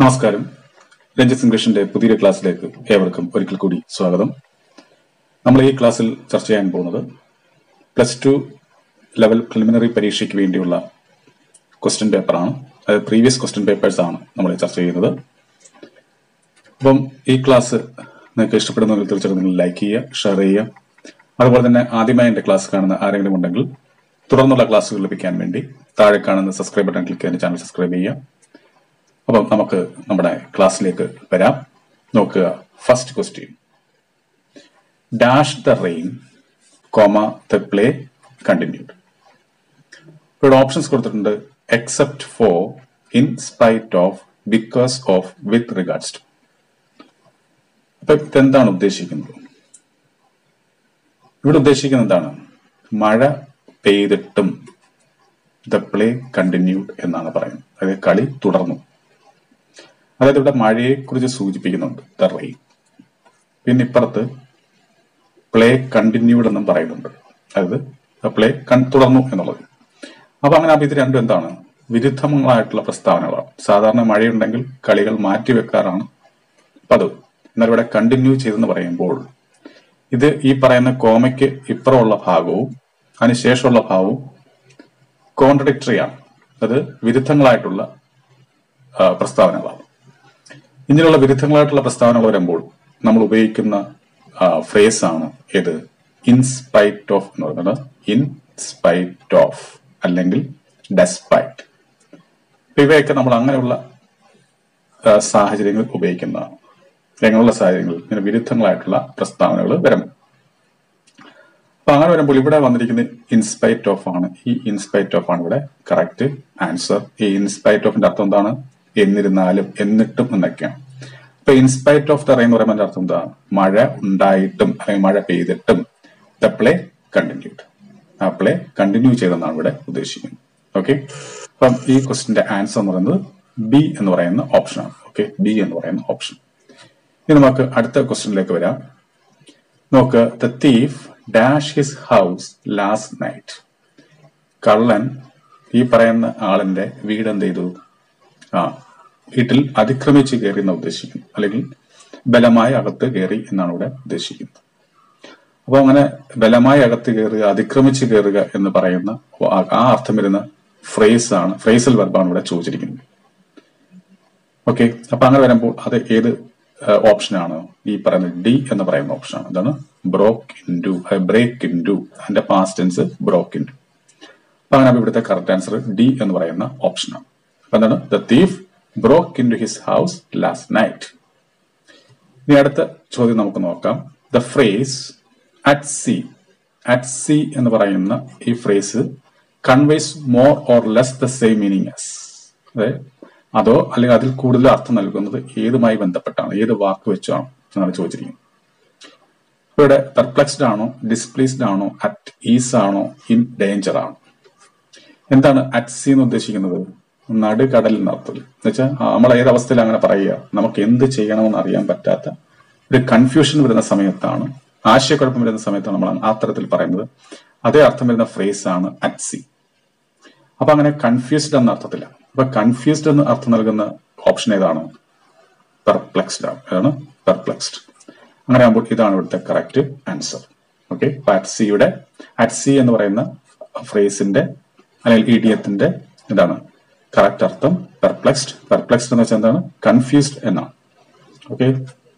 നമസ്കാരം രഞ്ജിത്ത് ഇംഗ്ലീഷിന്റെ പുതിയൊരു ക്ലാസ്സിലേക്ക് ഏവർക്കും ഒരിക്കൽ കൂടി സ്വാഗതം നമ്മൾ ഈ ക്ലാസ്സിൽ ചർച്ച ചെയ്യാൻ പോകുന്നത് പ്ലസ് ടു ലെവൽ പ്രിലിമിനറി പരീക്ഷയ്ക്ക് വേണ്ടിയുള്ള ക്വസ്റ്റ്യൻ പേപ്പറാണ് അതായത് പ്രീവിയസ് ക്വസ്റ്റ്യൻ പേപ്പേഴ്സ് ആണ് നമ്മൾ ചർച്ച ചെയ്യുന്നത് അപ്പം ഈ ക്ലാസ് നിങ്ങൾക്ക് ഇഷ്ടപ്പെടുന്നെങ്കിൽ തീർച്ചയായിട്ടും നിങ്ങൾ ലൈക്ക് ചെയ്യുക ഷെയർ ചെയ്യുക അതുപോലെ തന്നെ ആദ്യമായി എന്റെ ക്ലാസ് കാണുന്ന ആരെങ്കിലും ഉണ്ടെങ്കിൽ തുടർന്നുള്ള ക്ലാസ്സുകൾ ലഭിക്കാൻ വേണ്ടി താഴെ കാണുന്ന സബ്സ്ക്രൈബ് ബട്ടൺ ക്ലിക്ക് ചെയ്ത് ചാനൽ സബ്സ്ക്രൈബ് ചെയ്യുക അപ്പം നമുക്ക് നമ്മുടെ ക്ലാസ്സിലേക്ക് വരാം നോക്കുക first question dash the rain comma the play continued ഇവിടെ ഓപ്ഷൻസ് കൊടുത്തിട്ടുണ്ട് except for in spite of because of with regards to അപ്പൊ ഇതെന്താണ് ഉദ്ദേശിക്കുന്നത് ഇവിടെ ഉദ്ദേശിക്കുന്നത് എന്താണ് മഴ പെയ്തിട്ടും ദ പ്ലേ കണ്ടിന്യൂഡ് എന്നാണ് പറയുന്നത് അതായത് കളി തുടർന്നു അതായത് ഇവിടെ മഴയെ കുറിച്ച് സൂചിപ്പിക്കുന്നുണ്ട് ദ റെയിൻ പിന്നെ ഇപ്പുറത്ത് പ്ലേ കണ്ടിന്യൂഡ് എന്നും പറയുന്നുണ്ട് അതായത് പ്ലേ തുടർന്നു എന്നുള്ളത് അപ്പൊ അങ്ങനെ അപ്പൊ ഇത് രണ്ടും എന്താണ് വിരുദ്ധങ്ങളായിട്ടുള്ള പ്രസ്താവനകളാണ് സാധാരണ മഴയുണ്ടെങ്കിൽ കളികൾ മാറ്റിവെക്കാറാണ് പതിവ് എന്നാൽ ഇവിടെ കണ്ടിന്യൂ ചെയ്തെന്ന് പറയുമ്പോൾ ഇത് ഈ പറയുന്ന കോമയ്ക്ക് ഇപ്പുറമുള്ള ഭാഗവും അതിനുശേഷമുള്ള ഭാഗവും കോൺട്രഡിക്ടറി ആണ് അത് വിരുദ്ധങ്ങളായിട്ടുള്ള പ്രസ്താവനകളാണ് ഇങ്ങനെയുള്ള വിരുദ്ധങ്ങളായിട്ടുള്ള പ്രസ്താവനകൾ വരുമ്പോൾ നമ്മൾ ഉപയോഗിക്കുന്ന ഫ്രേസ് ആണ് ഏത് ഇൻസ്പൈറ്റ് ഓഫ് എന്ന് പറയുന്നത് ഇൻ സ്പൈറ്റ് ഓഫ് അല്ലെങ്കിൽ ഡെസ്പൈറ്റ് ഇവയൊക്കെ നമ്മൾ അങ്ങനെയുള്ള സാഹചര്യങ്ങൾ ഉപയോഗിക്കുന്നതാണ് അങ്ങനെയുള്ള സാഹചര്യങ്ങളിൽ ഇങ്ങനെ വിരുദ്ധങ്ങളായിട്ടുള്ള പ്രസ്താവനകൾ വരുമ്പോൾ അപ്പൊ അങ്ങനെ വരുമ്പോൾ ഇവിടെ വന്നിരിക്കുന്നത് ഇൻസ്പൈറ്റ് ഓഫ് ആണ് ഈ ഇൻസ്പൈറ്റ് ഓഫ് ആണ് ഇവിടെ കറക്റ്റ് ആൻസർ ഈ ഇൻസ്പൈറ്റ് ഓഫിന്റെ അർത്ഥം എന്താണ് എന്നിരുന്നാലും എന്നിട്ടും എന്നൊക്കെയാണ് അപ്പൊ ഇൻസ്പൈറ്റ് ഓഫ് ദ റെയിൻ എന്ന് പറയുമ്പോൾ അർത്ഥം എന്താ മഴ ഉണ്ടായിട്ടും അല്ലെങ്കിൽ മഴ പെയ്തിട്ടും ദ പ്ലേ കണ്ടിന്യൂഡ് ആ പ്ലേ കണ്ടിന്യൂ ചെയ്തെന്നാണ് ഇവിടെ ഉദ്ദേശിക്കുന്നത് ഓക്കെ അപ്പം ഈ ക്വസ്റ്റിന്റെ ആൻസർ എന്ന് പറയുന്നത് ബി എന്ന് പറയുന്ന ഓപ്ഷനാണ് ഓക്കെ ബി എന്ന് പറയുന്ന ഓപ്ഷൻ ഇനി നമുക്ക് അടുത്ത ക്വസ്റ്റ്യനിലേക്ക് വരാം നോക്ക് the thief dash his house last night കള്ളൻ ഈ പറയുന്ന ആളിന്റെ വീട് എന്ത് ചെയ്തു ആ വീട്ടിൽ അതിക്രമിച്ച് കയറി എന്ന് ഉദ്ദേശിക്കുന്നു അല്ലെങ്കിൽ ബലമായി അകത്ത് കയറി എന്നാണ് ഇവിടെ ഉദ്ദേശിക്കുന്നത് അപ്പൊ അങ്ങനെ ബലമായി അകത്ത് കയറുക അതിക്രമിച്ച് കയറുക എന്ന് പറയുന്ന ആ അർത്ഥം വരുന്ന ഫ്രേസ് ആണ് ഫ്രേസൽ വെർബാണ് ഇവിടെ ചോദിച്ചിരിക്കുന്നത് ഓക്കെ അപ്പൊ അങ്ങനെ വരുമ്പോൾ അത് ഏത് ഓപ്ഷനാണ് ഈ പറയുന്നത് ഡി എന്ന് പറയുന്ന ഓപ്ഷനാണ് എന്താണ് broke in to break in to അതിന്റെ past tense broke in to അപ്പൊ അങ്ങനെ ഇവിടുത്തെ കറക്റ്റ് ആൻസർ ഡി എന്ന് പറയുന്ന ഓപ്ഷനാണ് അപ്പൊ എന്താണ് the thief broke in to his house last night ഇനി അടുത്ത ചോദ്യം നമുക്ക് നോക്കാം the phrase at sea at sea എന്ന് പറയുന്ന ഈ phrase conveys more or less the same meaning as അതായത് അതോ അല്ലെങ്കിൽ അതിൽ കൂടുതൽ അർത്ഥം നൽകുന്നത് ഏതുമായി ബന്ധപ്പെട്ടാണ് ഏത് വാക്ക് വെച്ചാണ് എന്നാണ് ചോദിച്ചിരിക്കുന്നത് ഇവിടെ പെർപ്ലക്സ്ഡ് ആണോ ഡിസ്പ്ലേസ്ഡ് ആണോ അറ്റ് ഈസ് ആണോ ഇൻ ഡേഞ്ചർ ആണോ എന്താണ് അറ്റ് സി എന്ന് ഉദ്ദേശിക്കുന്നത് നടുകടൽ എന്നർത്ഥത്തിൽ എന്നുവെച്ചാൽ നമ്മൾ ഏത് അവസ്ഥയിൽ അങ്ങനെ പറയുക നമുക്ക് എന്ത് ചെയ്യണമെന്ന് അറിയാൻ പറ്റാത്ത ഒരു കൺഫ്യൂഷൻ വരുന്ന സമയത്താണ് ആശയക്കുഴപ്പം വരുന്ന സമയത്താണ് നമ്മൾ ആ തരത്തിൽ പറയുന്നത് അതേ അർത്ഥം വരുന്ന ഫ്രേസ് ആണ് അറ്റ് സി അപ്പൊ അങ്ങനെ കൺഫ്യൂസ്ഡ് എന്ന അർത്ഥത്തില്ല അപ്പൊ കൺഫ്യൂസ്ഡ് എന്ന് അർത്ഥം നൽകുന്ന ഓപ്ഷൻ ഏതാണ് പെർപ്ലക്സ്ഡ് ആണ് ഏതാണ് പെർപ്ലക്സ്ഡ് അങ്ങനെ ആകുമ്പോൾ ഇതാണ് ഇവിടുത്തെ കറക്റ്റ് ആൻസർ ഓക്കെ അപ്പൊ അറ്റ് സിയുടെ അറ്റ് സി എന്ന് പറയുന്ന ഫ്രേസിന്റെ അല്ലെങ്കിൽ ഇഡിയത്തിന്റെ എന്താണ് കറക്റ്റ് അർത്ഥം പെർപ്ലക്സ്ഡ് പെർപ്ലക്സ്ഡ് എന്ന് വെച്ചാൽ എന്താണ് കൺഫ്യൂസ്ഡ് എന്നാണ് ഓക്കെ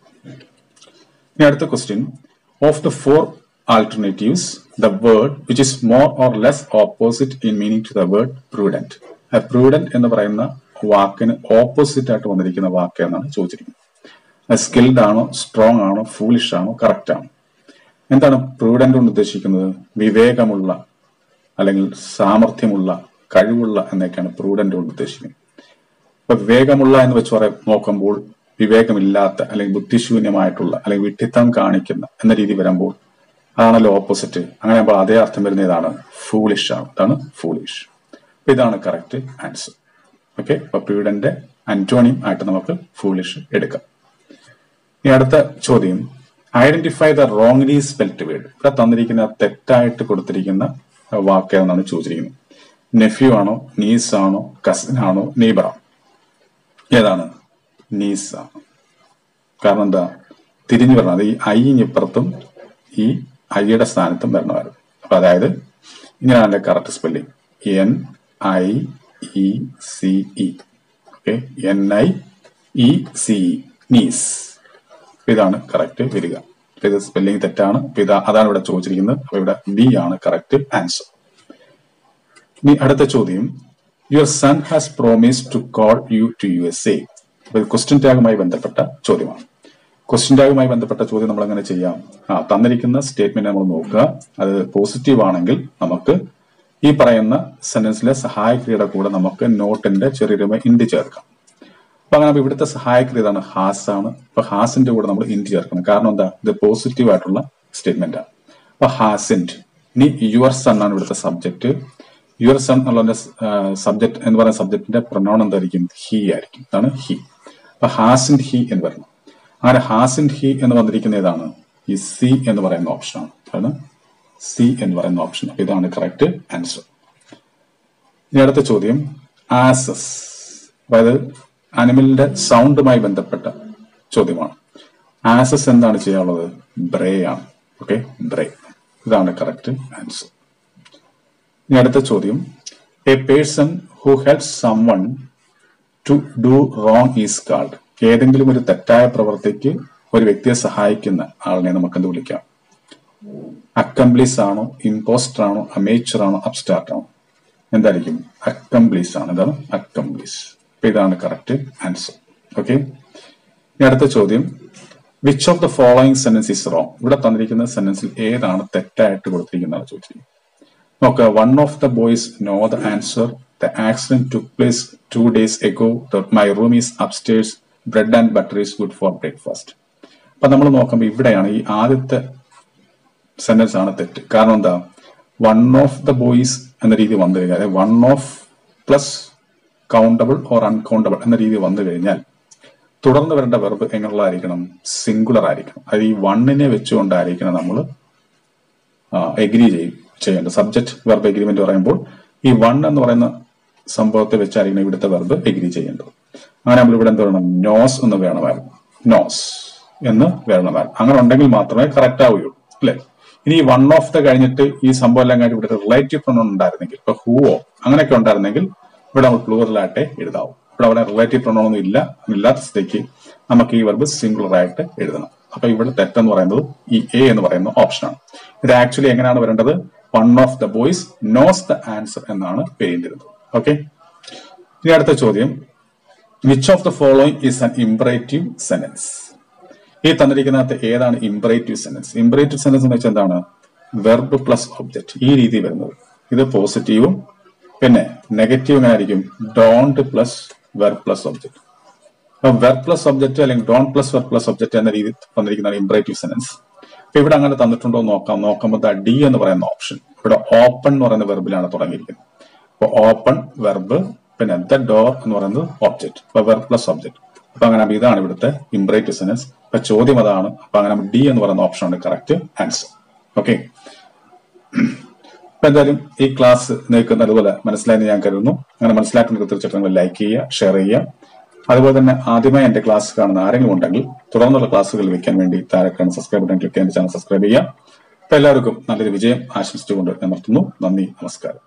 ഇനി അടുത്ത question of the four alternatives, the word which is more or less opposite in meaning to the word prudent. prudent എന്ന് പറയുന്ന വാക്കിന് ഓപ്പോസിറ്റ് ആയിട്ട് വന്നിരിക്കുന്ന വാക്ക് എന്നാണ് ചോദിച്ചിരിക്കുന്നത് സ്കിൽഡ് ആണോ സ്ട്രോങ് ആണോ ഫൂളിഷ് ആണോ കറക്റ്റ് ആണോ എന്താണ് പ്രൂഡന്റ് കൊണ്ട് ഉദ്ദേശിക്കുന്നത് വിവേകമുള്ള അല്ലെങ്കിൽ സാമർഥ്യമുള്ള കഴിവുള്ള എന്നൊക്കെയാണ് പ്രൂഡന്റ് കൊണ്ട് ഉദ്ദേശിക്കുന്നത് അപ്പൊ വിവേകമുള്ള എന്ന് വെച്ച് പറയാൻ നോക്കുമ്പോൾ വിവേകമില്ലാത്ത അല്ലെങ്കിൽ ബുദ്ധിശൂന്യമായിട്ടുള്ള അല്ലെങ്കിൽ വിഡ്ഢിത്തം കാണിക്കുന്ന എന്ന രീതി വരുമ്പോൾ അതാണല്ലോ ഓപ്പോസിറ്റ് അങ്ങനെ ആകുമ്പോൾ അതേ അർത്ഥം വരുന്ന ഇതാണ് ഫൂളിഷ് ആണ് ഇതാണ് ഫൂളിഷ് അപ്പൊ ഇതാണ് കറക്റ്റ് ആൻസർ ഓക്കെ അപ്പൊ പ്രീഡന്റെ അന്റോണിയം ആയിട്ട് നമുക്ക് ഫൂളിഷ് എടുക്കാം ഇനി അടുത്ത ചോദ്യം identify the wrongly spelt word ഇവിടെ തന്നിരിക്കുന്ന തെറ്റായിട്ട് കൊടുത്തിരിക്കുന്ന വാക്ക് എന്നാണ് ചോദിച്ചിരിക്കുന്നത് നെഫ്യൂ ആണോ നീസ് ആണോ കസിൻ ആണോ നെയ്ബർ ആണോ ഏതാണ് നീസ് ആണ് കാരണം എന്താ തിരിഞ്ഞു വരണം അത് ഈ ഐ ഇപ്പുറത്തും ഈ ഐയുടെ സ്ഥാനത്തും വരണമായിരുന്നു അപ്പൊ അതായത് ഇങ്ങനെയാണ് അതിന്റെ correct spelling N I E C E okay N I E C E niece ഇതാണ് കറക്റ്റ് വരിക അപ്പൊ ഇത് സ്പെല്ലിംഗ് തെറ്റാണ് അപ്പൊ ഇത് അതാണ് ഇവിടെ ചോദിച്ചിരിക്കുന്നത് അപ്പൊ ഇവിടെ ബി ആണ് കറക്റ്റ് ആൻസർ ഇനി അടുത്ത ചോദ്യം your son has promise to call you to U S A അപ്പൊ ഇത് ക്വസ്റ്റ്യൻ ടാഗുമായി ബന്ധപ്പെട്ട ചോദ്യമാണ് ക്വസ്റ്റ്യൻ ടാഗുമായി ബന്ധപ്പെട്ട ചോദ്യം നമ്മൾ എങ്ങനെ ചെയ്യാം ആ തന്നിരിക്കുന്ന സ്റ്റേറ്റ്മെന്റ് നമ്മൾ നോക്കുക അത് പോസിറ്റീവ് ആണെങ്കിൽ നമുക്ക് ഈ പറയുന്ന സെന്റൻസിലെ സഹായക്രിയയുടെ കൂടെ നമുക്ക് നോട്ടിന്റെ ചെറിയ ഇൻഡ് ചേർക്കാം അപ്പൊ അങ്ങനെ അപ്പൊ ഇവിടുത്തെ സഹായക്രിയ ഇതാണ് ഹാസ് ആണ് അപ്പൊ ഹാസിന്റെ കൂടെ നമ്മൾ ഇൻഡ് ചേർക്കണം കാരണം എന്താ ഇത് പോസിറ്റീവ് ആയിട്ടുള്ള സ്റ്റേറ്റ്മെന്റ് ആണ് അപ്പൊ ഹാസിൻഡ് ഇനി യുവർ സൺ ആണ് ഇവിടുത്തെ സബ്ജക്ട് യുവർ സൺ എന്നുള്ള സബ്ജക്ട് എന്ന് പറയുന്ന സബ്ജക്റ്റിന്റെ പ്രൊനൗൺ എന്തായിരിക്കും ഹി ആയിരിക്കും അതാണ് ഹി അപ്പൊ ഹാസിൻഡ് ഹി എന്ന് പറയുന്നത് അങ്ങനെ ഹാസിൻഡ് ഹി എന്ന് വന്നിരിക്കുന്ന ഏതാണ് ഈ സി എന്ന് പറയുന്ന ഓപ്ഷനാണ് അതാണ് സി എന്ന് പറയുന്ന ഓപ്ഷൻ അപ്പൊ ഇതാണ് കറക്റ്റ് ആൻസർ ഇനി അടുത്ത ചോദ്യം ആസസ് അതായത് അനിമലിന്റെ സൗണ്ടുമായി ബന്ധപ്പെട്ട ചോദ്യമാണ് ആസസ് എന്താണ് ചെയ്യാനുള്ളത് ബ്രേ ആണ് ഓക്കെ ബ്രേ ഇതാണ് കറക്റ്റ് ആൻസർ ഇനി അടുത്ത ചോദ്യം a person who help someone to do wrong is called ഏതെങ്കിലും ഒരു തെറ്റായ പ്രവർത്തിക്ക് ഒരു വ്യക്തിയെ സഹായിക്കുന്ന ആളിനെ നമുക്ക് എന്ത് വിളിക്കാം അക്കംപ്ലീസ് ആണോ ഇമ്പോസ്റ്റർ ആണോ അമേച്ചർ ആണോ അബ്സ്റ്റാർട്ട് ആണോ എന്തായിരിക്കും അക്കംപ്ലീസ് ആണ് എന്താണ് അക്കംപ്ലീസ് അപ്പൊ ഇതാണ് കറക്റ്റ് ആൻസർ ഓക്കെ ഇനി അടുത്ത ചോദ്യം which of the following sentence is wrong ഇവിടെ തന്നിരിക്കുന്ന സെന്റൻസിൽ ഏതാണ് തെറ്റായിട്ട് കൊടുത്തിരിക്കുന്നതാണ് ചോദിച്ചിരിക്കുന്നത് നോക്കുക one of the boys know the answer the accident took place two days ago my room is upstairs bread and butter is good for breakfast അപ്പൊ നമ്മൾ നോക്കുമ്പോൾ ഇവിടെയാണ് ഈ ആദ്യത്തെ സെന്റൻസ് ആണ് തെറ്റ് കാരണം എന്താ വൺ ഓഫ് ദ ബോയ്സ് എന്ന രീതി വന്നു കഴിഞ്ഞാൽ അതായത് one of plus countable or uncountable എന്ന രീതി വന്നു കഴിഞ്ഞാൽ തുടർന്ന് വരേണ്ട വെർബ് എങ്ങനെയുള്ളതായിരിക്കണം സിംഗുലർ ആയിരിക്കണം അത് ഈ വണ്ണിനെ വെച്ചുകൊണ്ടായിരിക്കണം നമ്മൾ എഗ്രി ചെയ്യും ചെയ്യേണ്ടത് സബ്ജക്ട് വെർബ് എഗ്രിമെന്റ് പറയുമ്പോൾ ഈ വൺ എന്ന് പറയുന്ന സംഭവത്തെ വെച്ചായിരിക്കണം ഇവിടുത്തെ വെർബ് എഗ്രി ചെയ്യേണ്ടത് അങ്ങനെ നമ്മൾ ഇവിടെ എന്ത് വേണം നോസ് എന്ന് വേണമായിരുന്നു നോസ് എന്ന് വേണമായിരുന്നു അങ്ങനെ ഉണ്ടെങ്കിൽ മാത്രമേ കറക്റ്റ് ആവുകയുള്ളൂ അല്ലെ ഇനി ഈ വൺ ഓഫ് ദ കഴിഞ്ഞിട്ട് ഈ സംഭവം എല്ലാം കഴിഞ്ഞ് ഇവിടെ റിലേറ്റീവ് പ്രൊണൗൺ ഉണ്ടായിരുന്നെങ്കിൽ ഇപ്പൊ ഹൂവോ അങ്ങനെയൊക്കെ ഉണ്ടായിരുന്നെങ്കിൽ ഇവിടെ നമ്മൾ പ്ലൂറലായിട്ടേ എഴുതാവൂ ഇവിടെ അവിടെ റിലേറ്റീവ് പ്രൊണൗൺ ഒന്നും ഇല്ല ഇല്ലാത്ത സ്ഥിതിക്ക് നമുക്ക് ഈ വെർബ് സിംഗുലർ ആയിട്ട് എഴുതണം അപ്പൊ ഇവിടെ തെറ്റെന്ന് പറയുന്നത് ഈ എ എന്ന് പറയുന്ന ഓപ്ഷനാണ് ഇത് ആക്ച്വലി എങ്ങനെയാണ് വരേണ്ടത് one of the boys knows the answer എന്നാണ് പേരിട്ടിരുന്നത് ഓക്കെ ഇനി അടുത്ത ചോദ്യം which of the following is an imperative sentence ഈ തന്നിരിക്കുന്നതിനകത്ത് ഏതാണ് ഇംപറേറ്റീവ് സെന്റൻസ് ഇംപറേറ്റീവ് സെന്റൻസ് എന്ന് വെച്ചാൽ എന്താണ് വെർബ് പ്ലസ് ഒബ്ജക്ട് ഈ രീതി വരുന്നത് ഇത് പോസിറ്റീവും പിന്നെ നെഗറ്റീവ് എങ്ങനെ ആയിരിക്കും don't plus verb plus object അപ്പൊ വെർബ് പ്ലസ് ഒബ്ജക്ട് അല്ലെങ്കിൽ don't plus verb plus object എന്ന രീതി വന്നിരിക്കുന്നതാണ് ഇംപറേറ്റീവ് സെന്റൻസ് അപ്പൊ ഇവിടെ അങ്ങനെ തന്നിട്ടുണ്ടോ എന്ന് നോക്കാം നോക്കുമ്പോൾ ഡി എന്ന് പറയുന്ന ഓപ്ഷൻ ഇവിടെ ഓപ്പൺ എന്ന് പറയുന്ന വെർബിലാണ് തുടങ്ങിയിരിക്കുന്നത് അപ്പൊ ഓപ്പൺ വെർബ് പിന്നെ ദ ഡോർ എന്ന് പറയുന്നത് ഒബ്ജക്ട് അപ്പൊ വെർബ് പ്ലസ് ഒബ്ജക്ട് അപ്പൊ അങ്ങനെ അപ്പൊ ഇതാണ് ഇവിടുത്തെ ഇംപറേറ്റീവ് സെന്റൻസ് അപ്പൊ ചോദ്യം അതാണ് അപ്പൊ അങ്ങനെ ഡി എന്ന് പറയുന്ന ഓപ്ഷൻ ആണ് കറക്റ്റ് ആൻസർ ഓക്കെ അപ്പൊ എന്തായാലും ഈ ക്ലാസ് നിങ്ങൾക്ക് നല്ലപോലെ മനസ്സിലായെന്ന് ഞാൻ കരുതുന്നു അങ്ങനെ മനസ്സിലാക്കുന്നത് തീർച്ചയായിട്ടും നിങ്ങൾ ലൈക്ക് ചെയ്യുക ഷെയർ ചെയ്യുക അതുപോലെ തന്നെ ആദ്യമായി എന്റെ ക്ലാസ് കാണുന്ന ആരെങ്കിലും ഉണ്ടെങ്കിൽ തുടർന്നുള്ള ക്ലാസ്സുകൾ വെക്കാൻ വേണ്ടി താഴെ കാണുന്ന സബ്സ്ക്രൈബ് ബട്ടൺ ക്ലിക്ക് ചെയ്യാൻ ചാനൽ സബ്സ്ക്രൈബ് ചെയ്യുക അപ്പൊ എല്ലാവർക്കും നല്ലൊരു വിജയം ആശംസിച്ചുകൊണ്ട് ഞാൻ നിർത്തുന്നു നന്ദി നമസ്കാരം